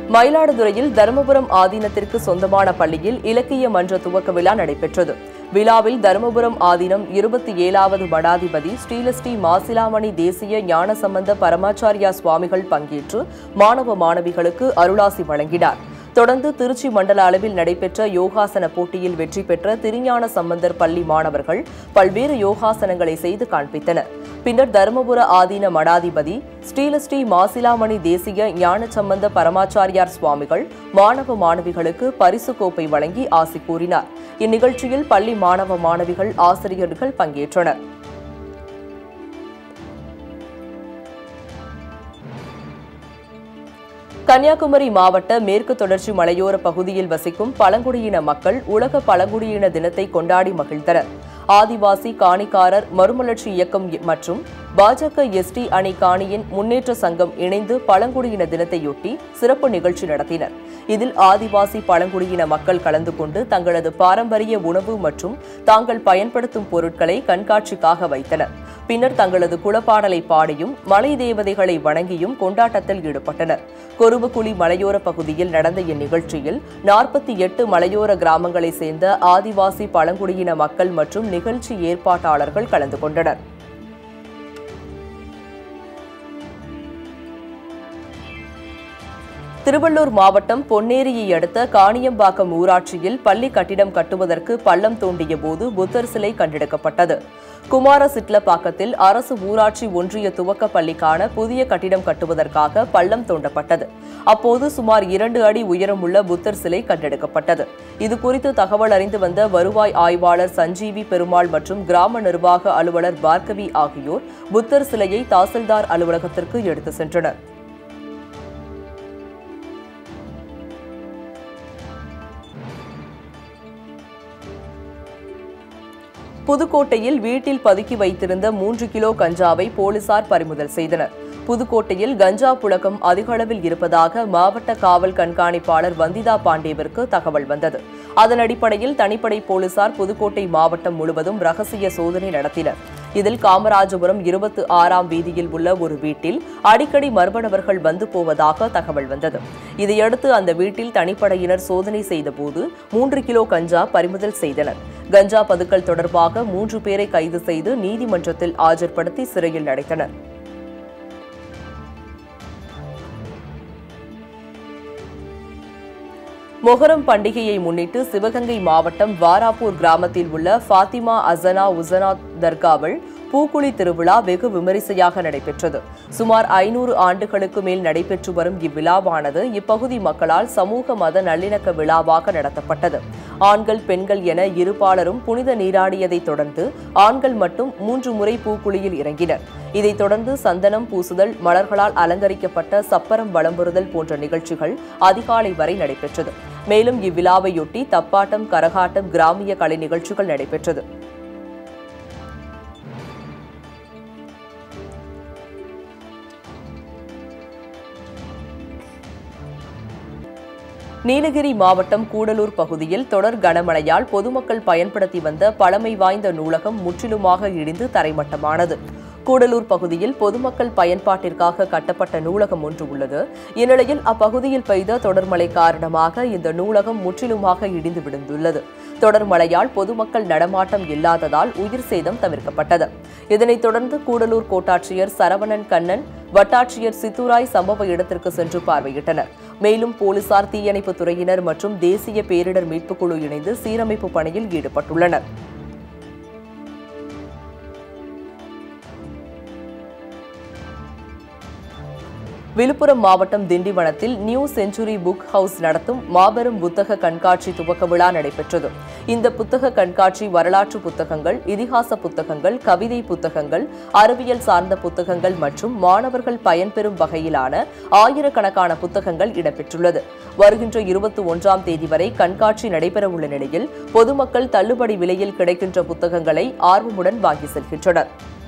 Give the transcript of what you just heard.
மயிலாடுதுறையில் தருமபுரம் ஆதீனத்திற்கு சொந்தமான பள்ளியில் இலக்கிய மன்ற துவக்க விழா நடைபெற்றது விழாவில் தருமபுரம் ஆதீனம் இருபத்தி ஏழாவது மடாதிபதி ஸ்ரீலஸ்ரீ மாசிலாமணி தேசிய ஞானசம்பந்த பரமாச்சாரியா சுவாமிகள் பங்கேற்று மாணவ மாணவிகளுக்கு அருளாசி வழங்கினார் தொடர்ந்து திருச்சி மண்டல அளவில் நடைபெற்ற யோகாசன போட்டியில் வெற்றி பெற்ற திருஞான சம்பந்தர் பள்ளி மாணவர்கள் பல்வேறு யோகாசனங்களை செய்து காண்பித்தனர் பின்னர் தருமபுர ஆதீன மடாதிபதி ஸ்ரீலஸ்ரீ மாசிலாமணி தேசிய ஞானசம்பந்த பரமாச்சாரியார் சுவாமிகள் மாணவ மாணவிகளுக்கு பரிசு கோப்பை வழங்கி ஆசி கூறினார் இந்நிகழ்ச்சியில் பள்ளி மாணவ மாணவிகள் ஆசிரியர்கள் பங்கேற்றனர் கன்னியாகுமரி மாவட்ட மேற்கு தொடர்ச்சி மலையோர பகுதியில் வசிக்கும் பழங்குடியின மக்கள் உலக பழங்குடியின தினத்தை கொண்டாடி மகிழ்ந்தனர் ஆதிவாசி காணிக்காரர் மறுமலர்ச்சி இயக்கம் மற்றும் பாஜக எஸ்டி அணி காணியின் முன்னேற்ற சங்கம் இணைந்து பழங்குடியின தினத்தையொட்டி சிறப்பு நிகழ்ச்சி நடத்தினர் இதில் ஆதிவாசி பழங்குடியின மக்கள் கலந்து கொண்டு தங்களது பாரம்பரிய உணவு மற்றும் தாங்கள் பயன்படுத்தும் பொருட்களை கண்காட்சிக்காக வைத்தனர் பின்னர் தங்களது குலப்பாடலை பாடியும் மலை தேவதைகளை வணங்கியும் கொண்டாட்டத்தில் ஈடுபட்டனர் கொருவுக்குழி மலையோர பகுதியில் நடந்த இந்நிகழ்ச்சியில் நாற்பத்தி எட்டு மலையோர கிராமங்களைச் சேர்ந்த ஆதிவாசி பழங்குடியின மக்கள் மற்றும் நிகழ்ச்சி ஏற்பாட்டாளர்கள் கலந்து கொண்டனர் திருவள்ளூர் மாவட்டம் பொன்னேரியை அடுத்த காணியம்பாக்கம் ஊராட்சியில் பள்ளி கட்டிடம் கட்டுவதற்கு பள்ளம் தோண்டிய போது புத்தர் சிலை கண்டெடுக்கப்பட்டது குமார சிட்லப்பாக்கத்தில் அரசு ஊராட்சி ஒன்றிய துவக்க பள்ளிக்கான புதிய கட்டிடம் கட்டுவதற்காக பள்ளம் தோண்டப்பட்டது அப்போது சுமார் இரண்டு அடி உயரமுள்ள புத்தர் சிலை கண்டெடுக்கப்பட்டது இதுகுறித்து தகவல் அறிந்து வந்த வருவாய் ஆய்வாளர் சஞ்சீவி பெருமாள் மற்றும் கிராம நிர்வாக அலுவலர் பார்கவி ஆகியோர் புத்தர் சிலையை தாசில்தார் அலுவலகத்திற்கு எடுத்து சென்றனர் புதுக்கோட்டையில் வீட்டில் பதுக்கி வைத்திருந்த மூன்று கிலோ கஞ்சாவை போலீசார் பறிமுதல் செய்தனர் புதுக்கோட்டையில் கஞ்சா புழக்கம் அதிக அளவில் இருப்பதாக மாவட்ட காவல் கண்காணிப்பாளர் வந்திதா பாண்டேவிற்கு தகவல் வந்தது அதன் அடிப்படையில் தனிப்படை போலீசார் புதுக்கோட்டை மாவட்டம் முழுவதும் ரகசிய சோதனை நடத்தினர் இதில் காமராஜபுரம் இருபத்தி ஆறாம் வீதியில் உள்ள ஒரு வீட்டில் அடிக்கடி மர்ம நபர்கள் வந்து போவதாக தகவல் வந்தது இதையடுத்து அந்த வீட்டில் தனிப்படையினர் சோதனை செய்தபோது மூன்று கிலோ கஞ்சா பறிமுதல் செய்தனர் கஞ்சா பதுக்கல் தொடர்பாக மூன்று பேரை கைது செய்து நீதிமன்றத்தில் ஆஜர்படுத்தி சிறையில் அடைத்தனர் மொஹரம் பண்டிகையை முன்னிட்டு சிவகங்கை மாவட்டம் வாராப்பூர் கிராமத்தில் உள்ள ஃபாத்திமா அசனா உசனா தர்காவில் பூக்குழி திருவிழா வெகு விமரிசையாக நடைபெற்றது சுமார் ஐநூறு ஆண்டுகளுக்கு மேல் நடைபெற்று வரும் இவ்விழாவானது இப்பகுதி மக்களால் சமூக மத நல்லிணக்க விழாவாக நடத்தப்பட்டது ஆண்கள் பெண்கள் என இருபாலரும் புனித நீராடியதைத் தொடர்ந்து ஆண்கள் மட்டும் மூன்று முறை பூக்குழியில் இறங்கினர் இதைத் தொடர்ந்து சந்தனம் பூசுதல் மலர்களால் அலங்கரிக்கப்பட்ட சப்பரம் வளம்புறுதல் போன்ற நிகழ்ச்சிகள் அதிகாலை வரை நடைபெற்றது மேலும் இவ்விழாவையொட்டி தப்பாட்டம் கரகாட்டம் கிராமிய கலை நிகழ்ச்சிகள் நடைபெற்றது நீலகிரி மாவட்டம் கூடலூர் பகுதியில் தொடர் கனமழையால் பொதுமக்கள் பயன்படுத்தி வந்த பழமை வாய்ந்த நூலகம் முற்றிலுமாக இடிந்து தரைமட்டமானது கூடலூர் பகுதியில் பொதுமக்கள் பயன்பாட்டிற்காக கட்டப்பட்ட நூலகம் ஒன்று உள்ளது இந்நிலையில் அப்பகுதியில் பெய்த தொடர் மழை காரணமாக இந்த நூலகம் முற்றிலுமாக இடிந்து விழுந்துள்ளது தொடர் மழையால் பொதுமக்கள் நடமாட்டம் இல்லாததால் உயிர் சேதம் தவிர்க்கப்பட்டது இதனைத் தொடர்ந்து கூடலூர் கோட்டாட்சியர் சரவணன் கண்ணன் வட்டாட்சியர் சித்துராய் சம்பவ இடத்திற்கு சென்று பார்வையிட்டனர் மேலும் போலீசார் தீயணைப்பு துறையினர் மற்றும் தேசிய பேரிடர் மீட்புக் குழு இணைந்து சீரமைப்பு பணியில் ஈடுபட்டுள்ளனர் விழுப்புரம் மாவட்டம் திண்டிவனத்தில் நியூ செஞ்சுரி புக் ஹவுஸ் நடத்தும் மாபெரும் புத்தக கண்காட்சி துவக்க விழா நடைபெற்றது இந்த புத்தக கண்காட்சி வரலாற்று புத்தகங்கள் இதிகாச புத்தகங்கள் கவிதை புத்தகங்கள் அறிவியல் சார்ந்த புத்தகங்கள் மற்றும் மாணவர்கள் பயன்பெறும் வகையிலான ஆயிரக்கணக்கான புத்தகங்கள் இடம்பெற்றுள்ளது வருகின்ற இருபத்தி ஒன்றாம் தேதி வரை கண்காட்சி நடைபெறவுள்ள நிலையில் பொதுமக்கள் தள்ளுபடி விலையில் கிடைக்கின்ற புத்தகங்களை ஆர்வமுடன் வாங்கி செல்கின்றனர்